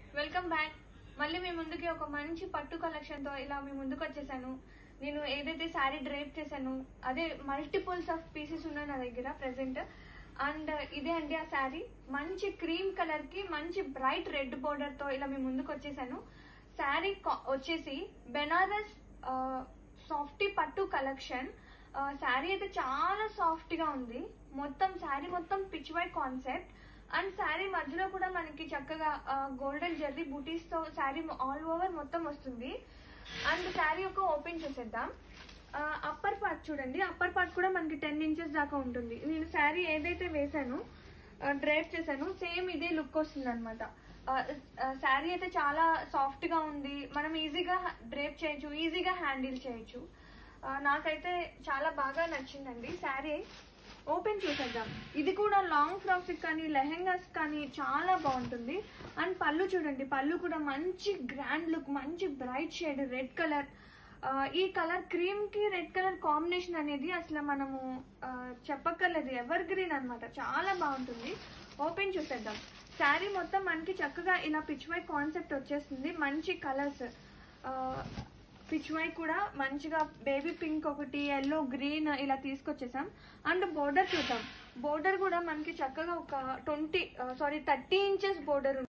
welcome back మళ్ళీ మీ ముందుకి ఒక మంచి పట్టు కలెక్షన్ తో ఇలా మీ ముందుకు వచ్చేసాను నేను ఏదైతే శారీ డ్రైప్ చేశాను అదే మల్టిపుల్స్ ఆఫ్ పీసెస్ ఉన్నాయి నా దగ్గర ప్రెసెంట్ అండ్ ఇదే అండి ఆ శారీ మంచి క్రీమ్ కలర్ కి మంచి బ్రైట్ రెడ్ బోర్డర్ తో ఇలా మీ ముందుకు వచ్చేసాను శారీ వచ్చేసి బెనారస్ సాఫ్టీ పట్టు కలెక్షన్ శారీ అయితే చాలా సాఫ్ట్ గా ఉంది మొత్తం శారీ మొత్తం peach white concept and sari మధ్యలో కూడా మనకి చక్కగా గోల్డెన్ జెర్రీ బూటీస్ తో శారీ ఆల్ ఓవర్ మొత్తం వస్తుంది అండ్ శారీ ఒక ఓపెన్ చేసేద్దాం అప్పర్ పార్ట్ చూడండి అప్పర్ పార్ట్ కూడా మనకి టెన్ ఇంచెస్ దాకా ఉంటుంది నేను శారీ ఏదైతే వేసాను డ్రైప్ చేశాను సేమ్ ఇదే లుక్ వస్తుంది అనమాట శారీ అయితే చాలా సాఫ్ట్ గా ఉంది మనం ఈజీగా డ్రేప్ చేయొచ్చు ఈజీగా హ్యాండిల్ చేయొచ్చు ఆ, నాకైతే చాలా బాగా నచ్చిందండి శారీ ఓపెన్ చేసేద్దాం ఇది కూడా లాంగ్ ఫ్రాక్స్ కానీ లెహెంగాస్ కానీ చాలా బాగుంటుంది అండ్ పళ్ళు చూడండి పళ్ళు కూడా మంచి గ్రాండ్ లుక్ మంచి బ్రైట్ షేడ్ రెడ్ కలర్ ఈ కలర్ క్రీమ్ కి రెడ్ కలర్ కాంబినేషన్ అనేది అసలు మనము ఆ, చెప్పక్కర్లేదు ఎవర్ గ్రీన్ అన్నమాట చాలా బాగుంటుంది ఓపెన్ చూసేద్దాం శారీ మొత్తం మనకి చక్కగా ఇలా పిచ్ వై కాన్సెప్ట్ వచ్చేస్తుంది మంచి కలర్స్ పిచ్ వై కూడా మంచిగా బేబీ పింక్ ఒకటి ఎల్లో గ్రీన్ ఇలా తీసుకొచ్చేసాం అండ్ బోర్డర్ చూద్దాం బోర్డర్ కూడా మనకి చక్కగా ఒక twenty sorry thirty inches border